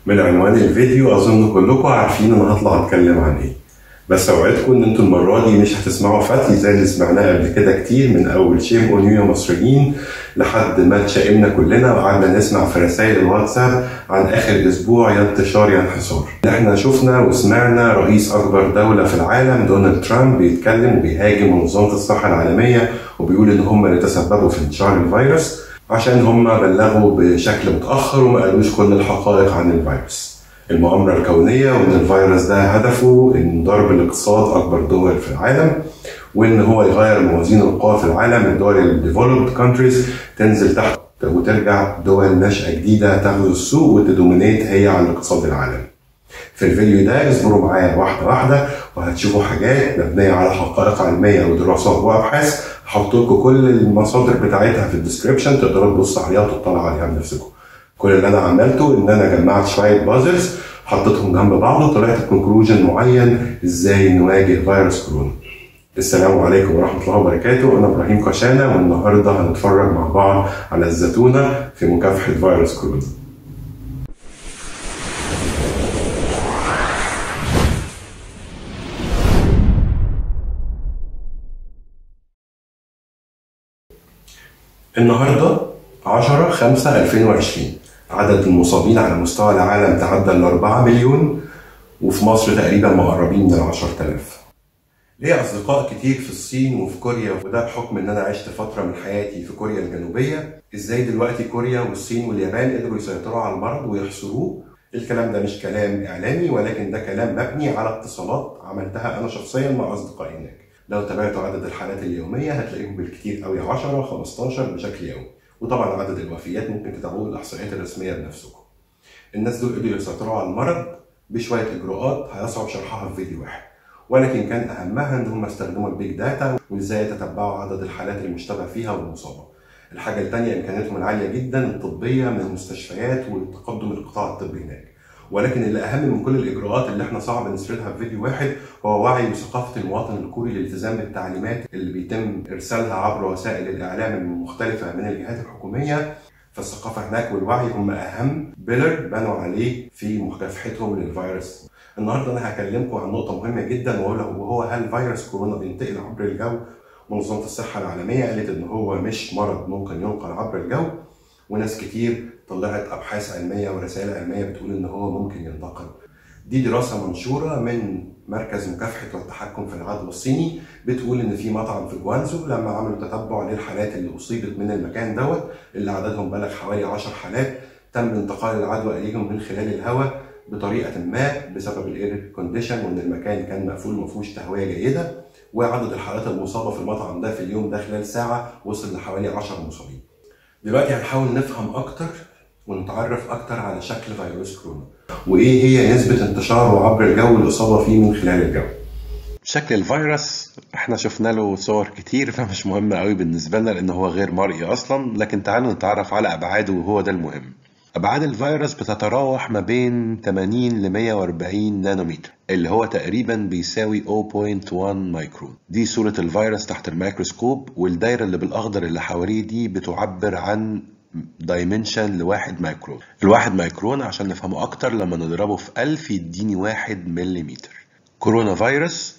من عنوان الفيديو اظن كلكم عارفين انا هطلع اتكلم عن ايه بس اوعدكم ان انتوا المره دي مش هتسمعوا فتي زي اللي سمعناه قبل كده كتير من اول شيم اون يو مصريين لحد ما اتشائمنا كلنا وقعدنا نسمع في رسائل الواتساب عن اخر اسبوع يا انتشار يا انحصار. احنا شفنا وسمعنا رئيس اكبر دوله في العالم دونالد ترامب بيتكلم وبيهاجم منظمه الصحه العالميه وبيقول ان هم اللي تسببوا في انتشار الفيروس عشان هم بلغوا بشكل متاخر وما قالوش كل الحقائق عن الفيروس. المؤامرة الكونية وإن الفيروس ده هدفه إن ضرب الاقتصاد أكبر دول في العالم وإن هو يغير موازين القوى في العالم الدول الديفلوبد كونتريز تنزل تحت وترجع دول ناشئة جديدة تاخد السوق وتدومينيت هي على الاقتصاد العالمي. في الفيديو ده اصبروا معايا واحدة واحدة وهتشوفوا حاجات مبنية على حقائق علمية ودراسات وأبحاث هحط لكم كل المصادر بتاعتها في الديسكربشن تقدروا تبصوا عليها وتطلعوا عليها بنفسكم. كل اللي انا عملته ان انا جمعت شويه بازلز حطيتهم جنب بعض وطلعت بكونكلوجن معين ازاي نواجه فيروس كورونا. السلام عليكم ورحمه الله وبركاته انا ابراهيم قشانه والنهارده هنتفرج مع بعض على الزتونه في مكافحه فيروس كورونا. النهارده 10 5 2020 عدد المصابين على مستوى العالم تعدى ال 4 مليون وفي مصر تقريبا مقربين من ال 10000 ليا أصدقاء كتير في الصين وفي كوريا وده بحكم إن أنا عشت فترة من حياتي في كوريا الجنوبية إزاي دلوقتي كوريا والصين واليابان قدروا يسيطروا على المرض ويحصروه الكلام ده مش كلام إعلامي ولكن ده كلام مبني على اتصالات عملتها أنا شخصيا مع أصدقائي هناك لو تابعتوا عدد الحالات اليومية هتلاقيهم بالكتير قوي 10 15 بشكل يومي وطبعا عدد الوفيات ممكن تتابعوه الاحصائيات الرسميه بنفسكم. الناس دول قدروا يسيطروا على المرض بشويه اجراءات هيصعب شرحها في فيديو واحد. ولكن كان اهمها ان هم استخدموا البيج داتا وازاي يتتبعوا عدد الحالات المشتبه فيها والمصابه. الحاجه الثانيه امكانياتهم العاليه جدا الطبيه من المستشفيات وتقدم القطاع الطبي هناك. ولكن اللي اهم من كل الاجراءات اللي احنا صعب نسردها في فيديو واحد هو وعي وثقافه المواطن الكوري للالتزام بالتعليمات اللي بيتم ارسالها عبر وسائل الاعلام المختلفه من الجهات الحكوميه فالثقافه هناك والوعي هم اهم بيلر بنوا عليه في مكافحتهم للفيروس. النهارده انا هكلمكم عن نقطه مهمه جدا وهو هل فيروس كورونا بينتقل عبر الجو؟ منظمه الصحه العالميه قالت ان هو مش مرض ممكن ينقل عبر الجو وناس كتير طلعت ابحاث علميه ورسائل علميه بتقول ان هو ممكن ينتقل. دي دراسه منشوره من مركز مكافحه والتحكم في العدوى الصيني بتقول ان في مطعم في جوانزو لما عملوا تتبع للحالات اللي اصيبت من المكان دوت اللي عددهم بلغ حوالي 10 حالات تم انتقال العدوى اليهم من خلال الهواء بطريقه ما بسبب الاير كونديشن وان المكان كان مقفول ما فيهوش تهويه جيده وعدد الحالات المصابه في المطعم ده في اليوم ده خلال ساعه وصل لحوالي 10 مصابين. دلوقتي هنحاول نفهم اكتر ونتعرف اكتر على شكل فيروس كورونا وايه هي نسبه انتشاره عبر الجو والاصابه فيه من خلال الجو شكل الفيروس احنا شفنا له صور كتير فمش مهم قوي بالنسبه لنا لان هو غير مرئي اصلا لكن تعالوا نتعرف على ابعاده وهو ده المهم ابعاد الفيروس بتتراوح ما بين 80 ل 140 نانومتر اللي هو تقريبا بيساوي 0.1 مايكرون دي صورة الفيروس تحت الميكروسكوب والدايرة اللي بالاخضر اللي حواليه دي بتعبر عن دايمنشن لواحد مايكرون الواحد مايكرون عشان نفهمه اكتر لما نضربه في ألف يديني واحد مليمتر كورونا فيروس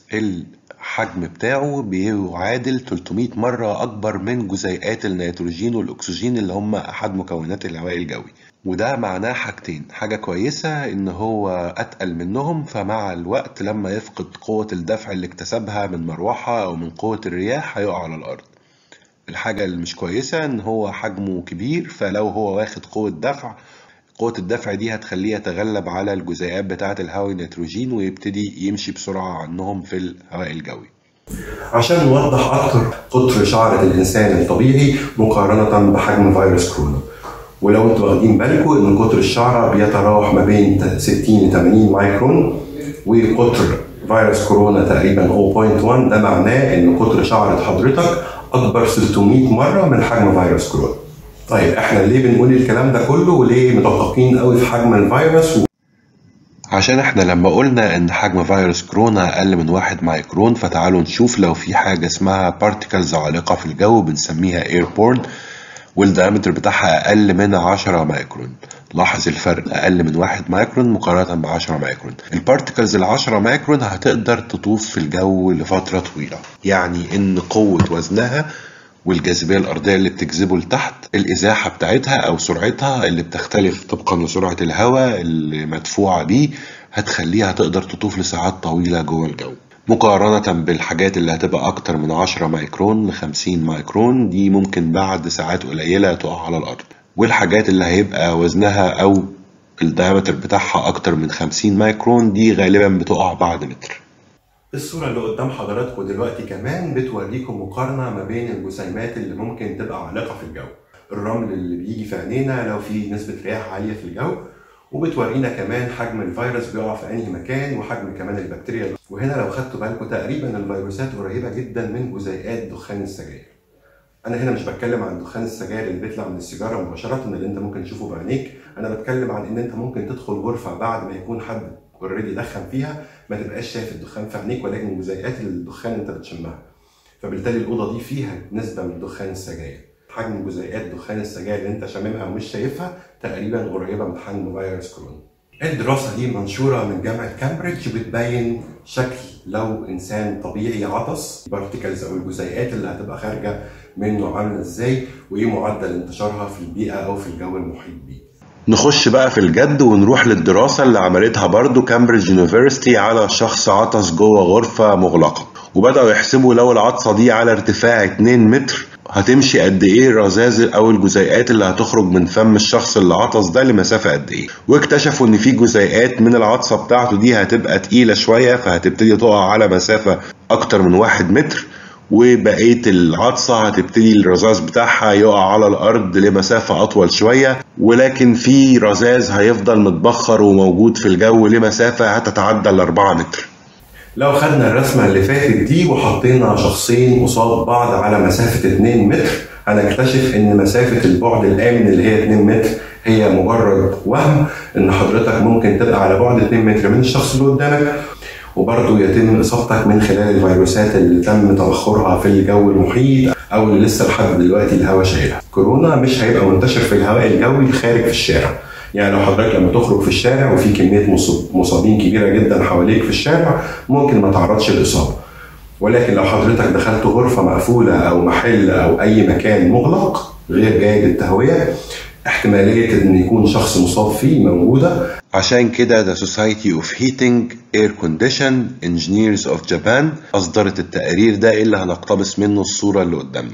الحجم بتاعه بيعادل 300 مرة أكبر من جزيئات النيتروجين والأكسجين اللي هم أحد مكونات الهواء الجوي وده معناه حاجتين حاجة كويسة إن هو أتقل منهم فمع الوقت لما يفقد قوة الدفع اللي اكتسبها من مروحة أو من قوة الرياح هيقع على الأرض الحاجة اللي مش كويسة إن هو حجمه كبير فلو هو واخد قوة دفع قوة الدفع دي هتخليه يتغلب على الجزيئات بتاعة الهواء النيتروجين ويبتدي يمشي بسرعة عنهم في الهواء الجوي عشان نوضح أكتر قطر شعرة الإنسان الطبيعي مقارنة بحجم فيروس كورونا ولو انتوا واخدين بالكم ان قطر الشعره بيتراوح ما بين 60 ل 80 مايكرون وقطر فيروس كورونا تقريبا 0.1 ده معناه ان قطر شعره حضرتك اكبر 600 مره من حجم فيروس كورونا. طيب احنا ليه بنقول الكلام ده كله وليه مدققين قوي في حجم الفيروس و... عشان احنا لما قلنا ان حجم فيروس كورونا اقل من واحد مايكرون فتعالوا نشوف لو في حاجة اسمها بارتيكلز عالقة في الجو بنسميها ايربورن والديامتر بتاعها أقل من 10 مايكرون لاحظ الفرق أقل من 1 مايكرون مقارنة ب 10 مايكرون البارتكلز ال 10 مايكرون هتقدر تطوف في الجو لفترة طويلة يعني إن قوة وزنها والجاذبية الأرضية اللي بتجذبه لتحت الإزاحة بتاعتها أو سرعتها اللي بتختلف طبقا لسرعة الهواء اللي مدفوعة بيه هتخليها تقدر تطوف لساعات طويلة جوه الجو مقارنة بالحاجات اللي هتبقى أكتر من 10 مايكرون ل 50 مايكرون دي ممكن بعد ساعات قليلة تقع على الأرض والحاجات اللي هيبقى وزنها أو الدايمتر بتاعها أكتر من 50 مايكرون دي غالبا بتقع بعد متر الصورة اللي قدام حضراتكم دلوقتي كمان بتوريكم مقارنة ما بين الجسيمات اللي ممكن تبقى عالقة في الجو الرمل اللي بيجي في عينينا لو في نسبة رياح عالية في الجو وبتورينا كمان حجم الفيروس بيقع في انهي مكان وحجم كمان البكتيريا وهنا لو خدتوا بالكم تقريبا الفيروسات قريبه جدا من جزيئات دخان السجاير انا هنا مش بتكلم عن دخان السجاير اللي بيطلع من السيجاره مباشره اللي انت ممكن تشوفه بعينيك انا بتكلم عن ان انت ممكن تدخل غرفه بعد ما يكون حد اوريدي دخن فيها ما تبقاش شايف الدخان في عينيك ولكن جزيئات الدخان انت بتشمها فبالتالي الاوضه دي فيها نسبه من دخان السجاير حجم جزيئات دخان السجاير اللي انت شاممها ومش شايفها تقريبا قريبه من حجم فيروس كورونا. الدراسه دي منشوره من جامعه كامبريدج بتبين شكل لو انسان طبيعي عطس بارتيكلز او الجزيئات اللي هتبقى خارجه منه عامله ازاي وايه معدل انتشارها في البيئه او في الجو المحيط بيه. نخش بقى في الجد ونروح للدراسة اللي عملتها برضو كامبريدج يونيفرسيتي على شخص عطس جوه غرفة مغلقة وبدأوا يحسبوا لو العطسة دي على ارتفاع 2 متر هتمشي قد ايه الرذاذ او الجزيئات اللي هتخرج من فم الشخص اللي عطس ده لمسافه قد ايه واكتشفوا ان في جزيئات من العطسه بتاعته دي هتبقى تقيله شويه فهتبتدي تقع على مسافه اكتر من واحد متر وبقيه العطسه هتبتدي الرذاذ بتاعها يقع على الارض لمسافه اطول شويه ولكن في رذاذ هيفضل متبخر وموجود في الجو لمسافه هتتعدى ال 4 متر لو خدنا الرسمة اللي فاتت دي وحطينا شخصين قصاد بعض على مسافة 2 متر هنكتشف ان مسافة البعد الآمن اللي هي 2 متر هي مجرد وهم ان حضرتك ممكن تبقى على بعد 2 متر من الشخص اللي قدامك وبرضه يتم اصابتك من خلال الفيروسات اللي تم تبخرها في الجو المحيط او اللي لسه لحد دلوقتي الهواء شايلها. كورونا مش هيبقى منتشر في الهواء الجوي خارج في الشارع. يعني لو حضرتك لما تخرج في الشارع وفي كميه مصابين كبيره جدا حواليك في الشارع ممكن ما تعرضش الاصابه ولكن لو حضرتك دخلت غرفه مقفوله او محل او اي مكان مغلق غير جيد التهويه احتماليه ان يكون شخص مصاب فيه موجوده عشان كده The Society of Heating Air Condition Engineers of Japan أصدرت التقرير ده اللي هنقتبس منه الصورة اللي قدامنا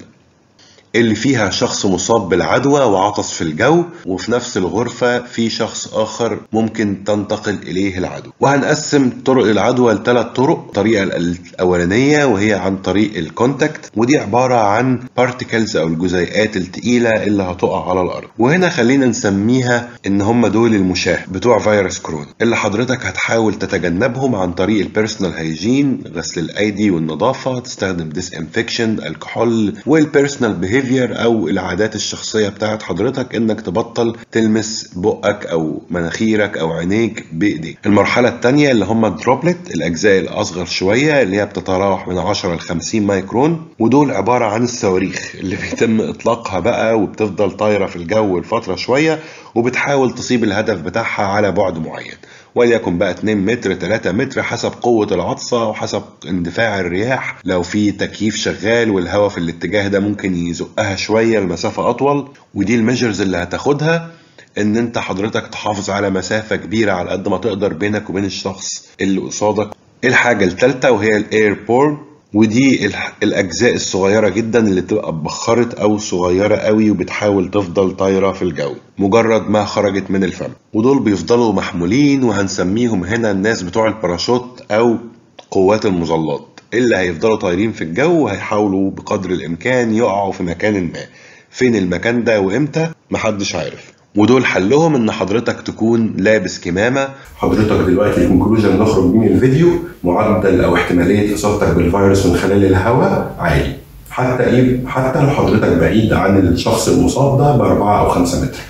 اللي فيها شخص مصاب بالعدوى وعطس في الجو وفي نفس الغرفة في شخص آخر ممكن تنتقل إليه العدوى وهنقسم طرق العدوى لثلاث طرق الطريقة الأولانية وهي عن طريق الكونتاكت ودي عبارة عن بارتيكلز أو الجزيئات التقيلة اللي هتقع على الأرض وهنا خلينا نسميها إن هم دول المشاه بتوع فيروس كورونا اللي حضرتك هتحاول تتجنبهم عن طريق البيرسونال هيجين غسل الأيدي والنظافة تستخدم ديس انفكشن الكحول والبيرسونال بيهيفير او العادات الشخصيه بتاعت حضرتك انك تبطل تلمس بقك او مناخيرك او عينيك بايديك المرحله الثانيه اللي هم الدروبلت الاجزاء الاصغر شويه اللي هي بتتراوح من 10 ل 50 مايكرون ودول عباره عن الصواريخ اللي بيتم اطلاقها بقى وبتفضل طايره في الجو لفتره شويه وبتحاول تصيب الهدف بتاعها على بعد معين وليكن بقى 2 متر 3 متر حسب قوة العطسة وحسب اندفاع الرياح لو في تكييف شغال والهواء في الاتجاه ده ممكن يزقها شوية لمسافة أطول ودي الميجرز اللي هتاخدها ان انت حضرتك تحافظ على مسافة كبيرة على قد ما تقدر بينك وبين الشخص اللي قصادك الحاجة الثالثة وهي الايربورن ودي الاجزاء الصغيره جدا اللي بتبقى اتبخرت او صغيره قوي وبتحاول تفضل طايره في الجو مجرد ما خرجت من الفم ودول بيفضلوا محمولين وهنسميهم هنا الناس بتوع الباراشوت او قوات المظلات اللي هيفضلوا طايرين في الجو وهيحاولوا بقدر الامكان يقعوا في مكان ما فين المكان ده وامتى محدش عارف ودول حلهم ان حضرتك تكون لابس كمامه حضرتك دلوقتي الكونكلوجن نخرج من الفيديو معدل او احتماليه اصابتك بالفيروس من خلال الهواء عالي حتى ايه حتى لو حضرتك بعيد عن الشخص المصاب ده باربعه او خمسه متر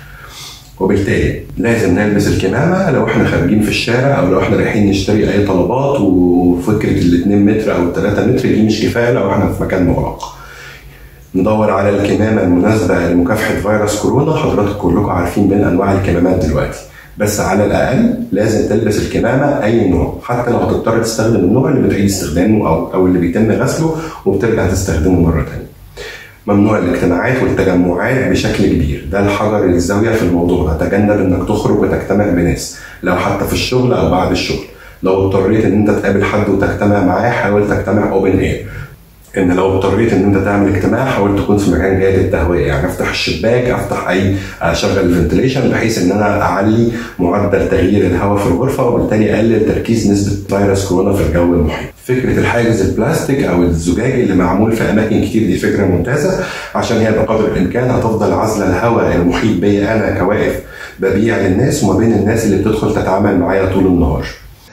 وبالتالي لازم نلبس الكمامه لو احنا خارجين في الشارع او لو احنا رايحين نشتري اي طلبات وفكره ال 2 متر او ال 3 متر دي مش كفايه لو احنا في مكان مغلق. ندور على الكمامة المناسبة لمكافحة فيروس كورونا حضراتكم كلكم عارفين من أنواع الكمامات دلوقتي بس على الأقل لازم تلبس الكمامة أي نوع حتى لو هتضطر تستخدم النوع اللي بتعيد استخدامه أو أو اللي بيتم غسله وبترجع تستخدمه مرة تانية ممنوع الاجتماعات والتجمعات بشكل كبير ده الحجر الزاوية في الموضوع ده تجنب انك تخرج وتجتمع بناس لو حتى في الشغل او بعد الشغل لو اضطريت ان انت تقابل حد وتجتمع معاه حاول تجتمع اوبن اير ان لو اضطريت ان انت تعمل اجتماع حاول تكون في مكان جيد التهويه يعني افتح الشباك افتح اي اشغل الفنتليشن بحيث ان انا اعلي معدل تغيير الهواء في الغرفه وبالتالي اقلل تركيز نسبه فيروس كورونا في الجو المحيط. فكره الحاجز البلاستيك او الزجاج اللي معمول في اماكن كتير دي فكره ممتازه عشان هي بقدر الامكان هتفضل عازله الهواء المحيط بيا انا كواقف ببيع للناس وما بين الناس اللي بتدخل تتعامل معايا طول النهار.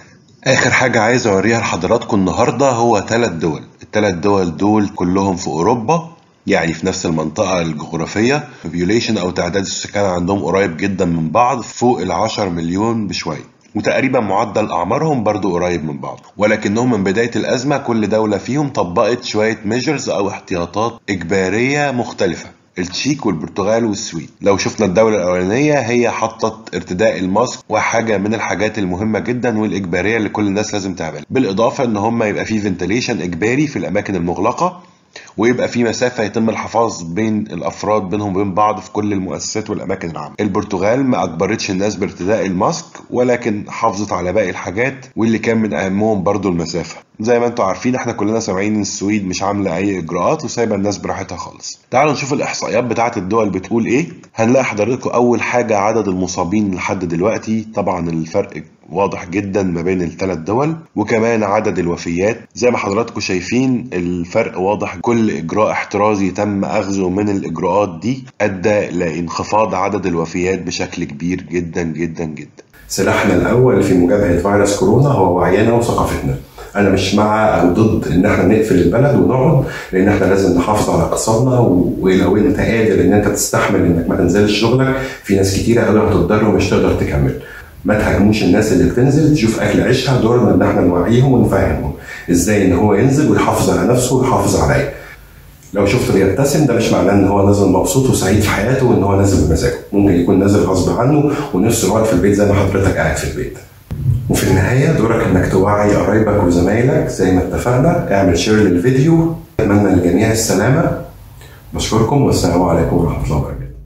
آخر حاجة عايز أوريها لحضراتكم النهاردة هو ثلاث دول الثلاث دول دول كلهم في أوروبا يعني في نفس المنطقة الجغرافية population أو تعداد السكان عندهم قريب جدا من بعض فوق العشر مليون بشوية وتقريبا معدل أعمارهم برضو قريب من بعض ولكنهم من بداية الأزمة كل دولة فيهم طبقت شوية ميجرز أو احتياطات إجبارية مختلفة التشيك والبرتغال والسويد لو شفنا الدولة الأولانية هي حطت ارتداء الماسك وحاجة من الحاجات المهمة جدا والإجبارية اللي كل الناس لازم تعملها بالإضافة إن هم يبقى في فنتليشن إجباري في الأماكن المغلقة ويبقى في مسافة يتم الحفاظ بين الأفراد بينهم وبين بعض في كل المؤسسات والأماكن العامة. البرتغال ما أجبرتش الناس بارتداء الماسك ولكن حافظت على باقي الحاجات واللي كان من أهمهم برضو المسافة. زي ما انتم عارفين احنا كلنا سامعين ان السويد مش عامله اي اجراءات وسايبه الناس براحتها خالص. تعالوا نشوف الاحصائيات بتاعه الدول بتقول ايه. هنلاقي حضراتكم اول حاجه عدد المصابين لحد دلوقتي طبعا الفرق واضح جدا ما بين الثلاث دول وكمان عدد الوفيات زي ما حضراتكم شايفين الفرق واضح كل اجراء احترازي تم اخذه من الاجراءات دي ادى لانخفاض عدد الوفيات بشكل كبير جدا جدا جدا سلاحنا الاول في مجابهه فيروس كورونا هو وعينا وثقافتنا انا مش مع او ضد ان احنا نقفل البلد ونقعد لان احنا لازم نحافظ على اقتصادنا ولو انت قادر ان انت تستحمل انك ما تنزلش شغلك في ناس كتيره قوي هتضطر ومش تقدر تكمل ما تهاجموش الناس اللي بتنزل تشوف اكل عيشها دورنا ان احنا نوعيهم ونفهمهم ازاي ان هو ينزل ويحافظ على نفسه ويحافظ عليا لو شفته بيبتسم ده مش معناه ان هو نازل مبسوط وسعيد في حياته وان هو نازل بمزاجه ممكن يكون نازل غصب عنه ونفسه يقعد في البيت زي ما حضرتك قاعد في البيت وفي النهاية دورك انك توعي قرايبك وزمايلك زي ما اتفقنا اعمل شير للفيديو اتمنى للجميع السلامة بشكركم والسلام عليكم ورحمة الله وبركاته